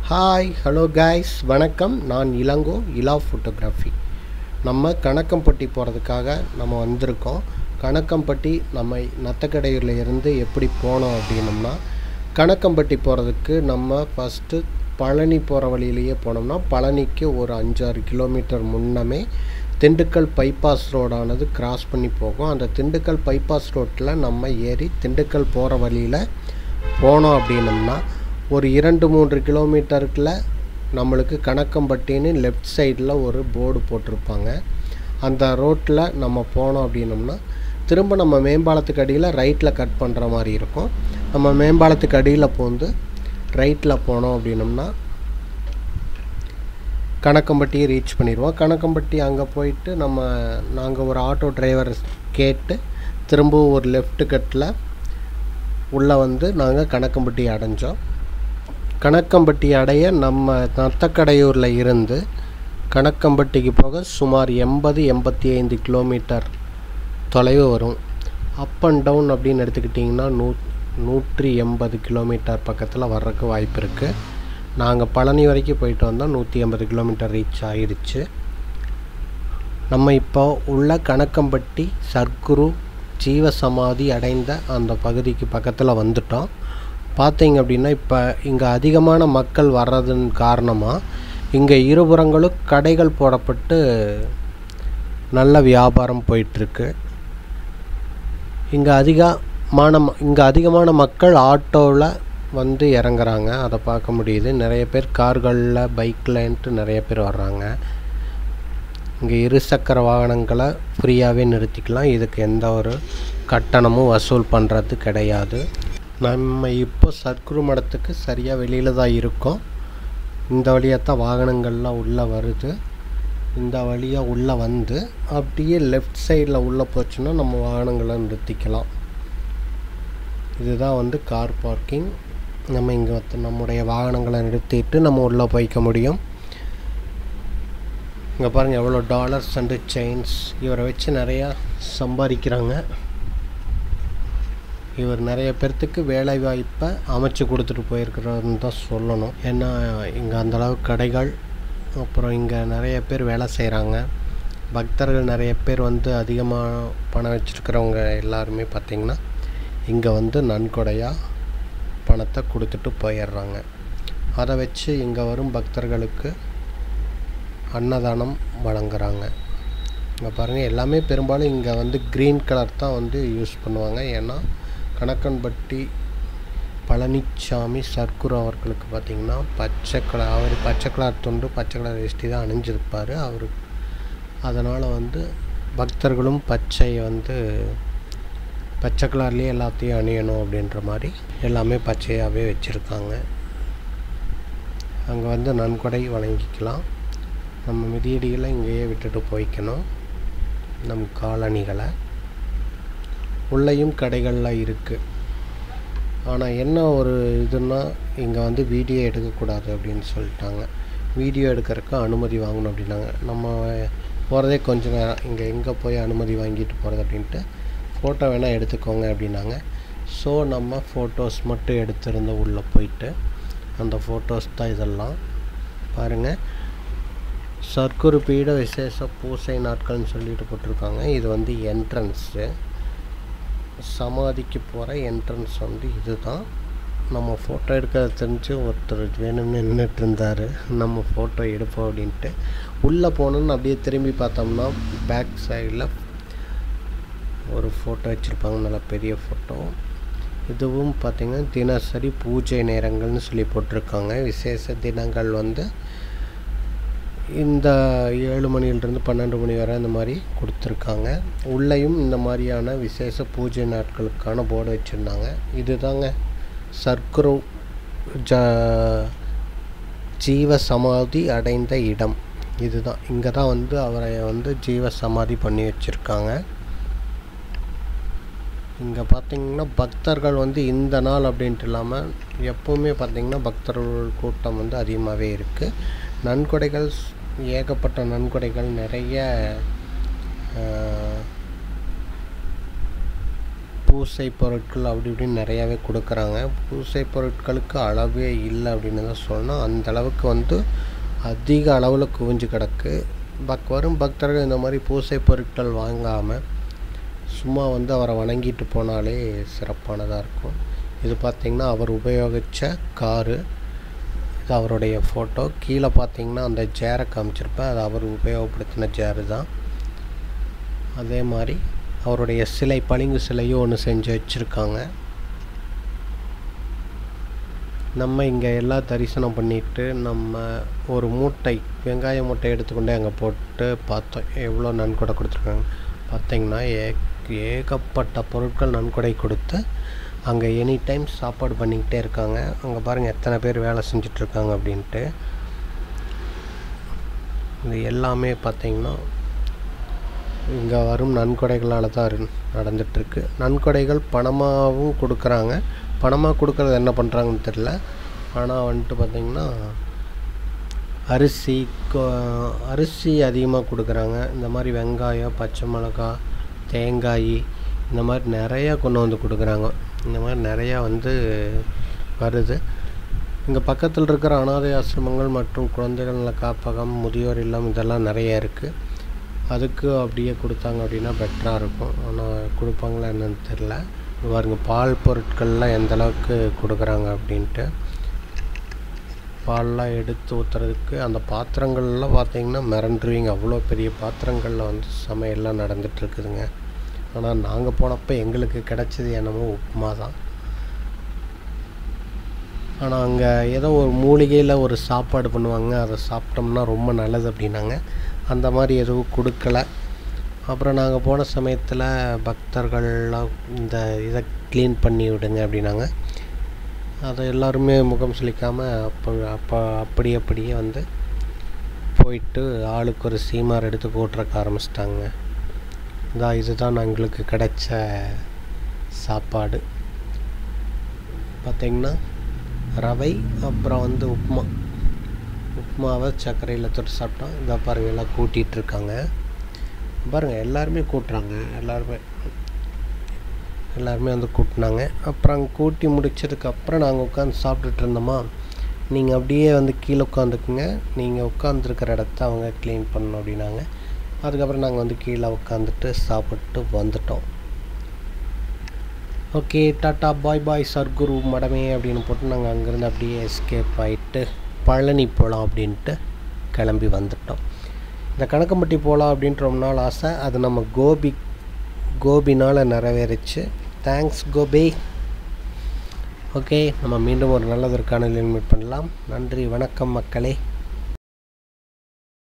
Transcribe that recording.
hi hello guys வணக்கம் நான் இளங்கோ இலா ஃபோட்டோகிராஃபி நம்ம கணக்கம்பட்டி போகிறதுக்காக நம்ம வந்திருக்கோம் கணக்கம்பட்டி நம்ம நத்தக்கடையூரில் இருந்து எப்படி போனோம் அப்படின்னம்னா கணக்கம்பட்டி போகிறதுக்கு நம்ம ஃபஸ்ட்டு பழனி போகிற வழியிலேயே போனோம்னா பழனிக்கு ஒரு அஞ்சாறு கிலோமீட்டர் முன்னமே திண்டுக்கல் பைபாஸ் ரோடானது கிராஸ் பண்ணி போகும் அந்த திண்டுக்கல் பைபாஸ் ரோட்டில் நம்ம ஏறி திண்டுக்கல் போகிற வழியில் போனோம் அப்படின்னம்னா ஒரு இரண்டு மூன்று கிலோமீட்டருக்குள்ள நம்மளுக்கு கணக்கம்பட்டின்னு லெஃப்ட் சைடில் ஒரு போர்டு போட்டிருப்பாங்க அந்த ரோட்டில் நம்ம போனோம் அப்படின்னம்னா திரும்ப நம்ம மேம்பாலத்துக்கு அடியில் ரைட்டில் கட் பண்ணுற மாதிரி இருக்கும் நம்ம மேம்பாலத்துக்கு அடியில் போந்து ரைட்டில் போனோம் அப்படின்னம்னா கணக்கம்பட்டியை ரீச் பண்ணிடுவோம் கணக்கம்பட்டி அங்கே போயிட்டு நம்ம நாங்கள் ஒரு ஆட்டோ டிரைவர் கேட்டு திரும்பவும் ஒரு லெஃப்ட் கட்டில் உள்ளே வந்து நாங்கள் கணக்கம்பட்டி அடைஞ்சோம் கணக்கம்பட்டி அடைய நம்ம நத்தக்கடையூரில் இருந்து கணக்கம்பட்டிக்கு போக சுமார் எண்பது எண்பத்தி ஐந்து கிலோமீட்டர் தொலைவு வரும் அப் அண்ட் டவுன் அப்படின்னு எடுத்துக்கிட்டிங்கன்னா நூ நூற்றி எண்பது கிலோமீட்டர் பக்கத்தில் வர்றதுக்கு வாய்ப்பு இருக்குது நாங்கள் பழனி வரைக்கும் போயிட்டு வந்தால் நூற்றி எண்பது கிலோமீட்டர் ரீச் ஆகிடுச்சு நம்ம இப்போ உள்ள கணக்கம்பட்டி சர்க்குரு ஜீவசமாதி அடைந்த அந்த பகுதிக்கு பக்கத்தில் வந்துட்டோம் பார்த்தீங்க அப்படின்னா இப்போ இங்கே அதிகமான மக்கள் வர்றதன் காரணமாக இங்கே இருபுறங்களும் கடைகள் போடப்பட்டு நல்ல வியாபாரம் போயிட்டுருக்கு இங்கே அதிகமான இங்கே அதிகமான மக்கள் ஆட்டோவில் வந்து இறங்குறாங்க அதை பார்க்க முடியுது நிறைய பேர் கார்களில் பைக்லன்ட்டு நிறைய பேர் வர்றாங்க இங்கே இருசக்கர வாகனங்களை ஃப்ரீயாகவே நிறுத்திக்கலாம் இதுக்கு எந்த ஒரு கட்டணமும் வசூல் பண்ணுறது கிடையாது நம்ம இப்போ சர்க்குரு மடத்துக்கு சரியாக வெளியில் தான் இருக்கோம் இந்த வழியாக தான் வாகனங்கள்லாம் உள்ளே வருது இந்த வழியாக உள்ளே வந்து அப்படியே லெஃப்ட் சைடில் உள்ளே போச்சுன்னா நம்ம வாகனங்களை நிறுத்திக்கலாம் இதுதான் வந்து கார் பார்க்கிங் நம்ம இங்கே வந்து நம்முடைய வாகனங்களை நிறுத்திட்டு நம்ம உள்ளே போய்க்க முடியும் இங்கே பாருங்கள் எவ்வளோ டாலர்ஸ் அண்டு செயின்ஸ் இவரை வச்சு நிறையா சம்பாதிக்கிறாங்க இவர் நிறைய பேர்த்துக்கு வேலை வாய்ப்பை அமைச்சு கொடுத்துட்டு போயிருக்கிறாருன்னு தான் சொல்லணும் ஏன்னா இங்கே அந்தளவுக்கு கடைகள் அப்புறம் இங்கே நிறைய பேர் வேலை செய்கிறாங்க பக்தர்கள் நிறைய பேர் வந்து அதிகமாக பணம் வச்சுருக்கிறவங்க எல்லாருமே பார்த்திங்கன்னா இங்கே வந்து நன்கொடையாக பணத்தை கொடுத்துட்டு போயிடுறாங்க அதை வச்சு இங்கே வரும் பக்தர்களுக்கு அன்னதானம் வழங்குறாங்க இங்கே பாருங்கள் எல்லாமே பெரும்பாலும் இங்கே வந்து க்ரீன் கலர் தான் வந்து யூஸ் பண்ணுவாங்க ஏன்னா கணக்கன்பட்டி பழனிச்சாமி சர்க்குரு அவர்களுக்கு பார்த்திங்கன்னா பச்சை கலர் அவர் பச்சை கலர் துண்டு பச்சை கலர் வேஷ்டி தான் அணிஞ்சிருப்பார் அவர் அதனால் வந்து பக்தர்களும் பச்சையை வந்து பச்சை கலர்லேயே எல்லாத்தையும் அணியணும் அப்படின்ற மாதிரி எல்லாமே பச்சையாகவே வச்சுருக்காங்க அங்கே வந்து நன்கொடை வழங்கிக்கலாம் நம்ம மிதியடிகளை இங்கேயே விட்டுட்டு போய்க்கணும் நம் காலணிகளை உள்ளேயும் கடைகள்லாம் இருக்குது ஆனால் என்ன ஒரு இதுன்னா இங்கே வந்து வீடியோ எடுக்கக்கூடாது அப்படின்னு சொல்லிட்டாங்க வீடியோ எடுக்கிறதுக்கு அனுமதி வாங்கணும் அப்படின்னாங்க நம்ம போகிறதே கொஞ்சம் நேரம் இங்கே எங்கே போய் அனுமதி வாங்கிட்டு போகிறது அப்படின்ட்டு ஃபோட்டோ வேணால் எடுத்துக்கோங்க அப்படின்னாங்க ஸோ நம்ம ஃபோட்டோஸ் மட்டும் எடுத்திருந்த உள்ளே போயிட்டு அந்த ஃபோட்டோஸ் தான் இதெல்லாம் பாருங்கள் சர்க்குரு பீட விசேஷ பூசை நாட்கள்னு சொல்லிட்டு போட்டிருக்காங்க இது வந்து என்ட்ரன்ஸு சமாதிக்கு போகிற என்ட்ரன்ஸ் வந்து இதுதான் நம்ம ஃபோட்டோ எடுக்கிறத தெரிஞ்சு ஒருத்தர் வேணும்னு நின்றுட்டு இருந்தார் நம்ம ஃபோட்டோ எடுப்போம் அப்படின்ட்டு உள்ளே போகணுன்னு அப்படியே திரும்பி பார்த்தோம்னா பேக் சைடில் ஒரு ஃபோட்டோ வச்சுருப்பாங்க நல்ல பெரிய ஃபோட்டோ இதுவும் பார்த்திங்கன்னா தினசரி பூஜை நேரங்கள்னு சொல்லி போட்டிருக்காங்க விசேஷ தினங்கள் வந்து இந்த ஏழு மணிலிருந்து பன்னெண்டு மணி வரை இந்த மாதிரி கொடுத்துருக்காங்க உள்ளேயும் இந்த மாதிரியான விசேஷ பூஜை நாட்களுக்கான போர்டு வச்சுருந்தாங்க இதுதாங்க சர்க்குரு ஜ ஜீவ சமாதி அடைந்த இடம் இதுதான் இங்கே தான் வந்து அவரை வந்து ஜீவ சமாதி பண்ணி வச்சுருக்காங்க இங்கே பார்த்திங்கன்னா பக்தர்கள் வந்து இந்த நாள் அப்படின்ட்டு இல்லாமல் எப்போவுமே பார்த்திங்கன்னா பக்தர்கள் கூட்டம் வந்து அதிகமாகவே இருக்குது நன்கொடைகள் ஏகப்பட்ட நன்கொடைகள் நிறைய பூசை பொருட்கள் அப்படி இப்படின்னு நிறையாவே கொடுக்குறாங்க பூசை பொருட்களுக்கு அளவே இல்லை அப்படின்னு தான் சொல்லணும் அந்த அளவுக்கு வந்து அதிக அளவில் குவிஞ்சு கிடக்கு பக் வரும் பக்தர்கள் இந்த மாதிரி பூசை பொருட்கள் வாங்காமல் சும்மா வந்து அவரை வணங்கிட்டு போனாலே சிறப்பானதாக இருக்கும் இது பார்த்திங்கன்னா அவர் உபயோகித்த காரு இது அவருடைய ஃபோட்டோ கீழே பார்த்தீங்கன்னா அந்த சேரை காமிச்சிருப்பேன் அது அவர் உபயோகப்படுத்தின சேரு தான் அதே மாதிரி அவருடைய சிலை பளிங்கு சிலையும் ஒன்று செஞ்சு வச்சுருக்காங்க நம்ம இங்கே எல்லாம் தரிசனம் பண்ணிவிட்டு நம்ம ஒரு மூட்டை வெங்காய மூட்டை எடுத்துக்கொண்டே அங்கே போட்டு பார்த்தோம் எவ்வளோ நன்கொடை கொடுத்துருக்காங்க பார்த்தீங்கன்னா ஏ ஏகப்பட்ட பொருட்கள் நன்கொடை கொடுத்து அங்கே எனி டைம் சாப்பாடு பண்ணிக்கிட்டே இருக்காங்க அங்கே பாருங்கள் எத்தனை பேர் வேலை செஞ்சிட்ருக்காங்க அப்படின்ட்டு இது எல்லாமே பார்த்திங்கன்னா இங்கே வரும் நன்கொடைகளால் தான் இரு- நடந்துகிட்ருக்கு நன்கொடைகள் பணமாகவும் கொடுக்குறாங்க பணமாக கொடுக்கறது என்ன பண்ணுறாங்கன்னு தெரில ஆனால் வந்துட்டு பார்த்திங்கன்னா அரிசி கொ- அரிசி அதிகமாக கொடுக்குறாங்க இந்த மாதிரி வெங்காயம் பச்சை மிளகா தேங்காய் இந்த மாதிரி நிறையா கொண்டு வந்து கொடுக்குறாங்க இந்த மாதிரி நிறையா வந்து வருது இங்கே பக்கத்தில் இருக்கிற அனாதை ஆசிரமங்கள் மற்றும் குழந்தைகள் நல காப்பகம் முதியோர் இல்லம் இதெல்லாம் நிறைய இருக்குது அதுக்கு அப்படியே கொடுத்தாங்க அப்படின்னா பெட்டராக இருக்கும் ஆனால் கொடுப்பாங்களா என்னன்னு தெரில இங்க பாருங்க பால் பொருட்கள்லாம் எந்த அளவுக்கு கொடுக்குறாங்க அப்படின்ட்டு பால்லாம் எடுத்து ஊற்றுறதுக்கு அந்த பாத்திரங்கள்லாம் பார்த்தீங்கன்னா மிரண்டுருவீங்க அவ்வளோ பெரிய பாத்திரங்களில் வந்து சமையல்லாம் நடந்துட்டு இருக்குதுங்க ஆனால் நாங்கள் போனப்போ எங்களுக்கு கிடைச்சது என்னமோ உப்புமா தான் ஆனால் அங்கே ஏதோ ஒரு மூலிகையில் ஒரு சாப்பாடு பண்ணுவாங்க அதை சாப்பிட்டோம்னா ரொம்ப நல்லது அப்படின்னாங்க அந்த மாதிரி எதுவும் கொடுக்கல அப்புறம் நாங்கள் போன சமயத்தில் பக்தர்கள்லாம் இந்த இதை க்ளீன் பண்ணி விடுங்க அப்படின்னாங்க அதை எல்லாருமே முகம் சுளிக்காமல் அப்போ அப்போ அப்படி அப்படியே வந்து போயிட்டு ஆளுக்கு ஒரு சீமார் எடுத்து போட்டுறக்க ஆரம்பிச்சிட்டாங்க இதான் இதுதான் எங்களுக்கு கிடைச்ச சாப்பாடு பார்த்திங்கன்னா ரவை அப்புறம் வந்து உப்புமா உப்புமாவை சர்க்கரையில் தொட்டு சாப்பிட்டோம் இதை பாருங்கள் எல்லாம் கூட்டிகிட்டு இருக்காங்க பாருங்கள் எல்லாருமே கூட்டுறாங்க எல்லாருமே எல்லாருமே வந்து கூட்டினாங்க அப்புறம் அங்கே கூட்டி முடிச்சதுக்கப்புறம் நாங்கள் உட்காந்து சாப்பிட்டுட்டு இருந்தோமா நீங்கள் அப்படியே வந்து கீழே உட்காந்துக்குங்க நீங்கள் உட்காந்துருக்கிற இடத்த அவங்க க்ளீன் பண்ணணும் அப்படின்னாங்க அதுக்கப்புறம் நாங்கள் வந்து கீழே உட்காந்துட்டு சாப்பிட்டு வந்துட்டோம் ஓகே டாட்டா பாய் பாய் சர்க்குரு மடமே அப்படின்னு போட்டு நாங்கள் அங்கேருந்து அப்படியே எஸ்கேப் ஆகிட்டு பழனி போகலாம் அப்படின்ட்டு கிளம்பி வந்துட்டோம் இந்த கணக்கம்பட்டி போகலாம் அப்படின்ட்டு ரொம்ப நாள் ஆசை அது நம்ம கோபி கோபினால் நிறைவேறிச்சு தேங்க்ஸ் கோபி ஓகே நம்ம மீண்டும் ஒரு நல்லதொரு காணொலியில் மீட் பண்ணலாம் நன்றி வணக்கம் மக்களே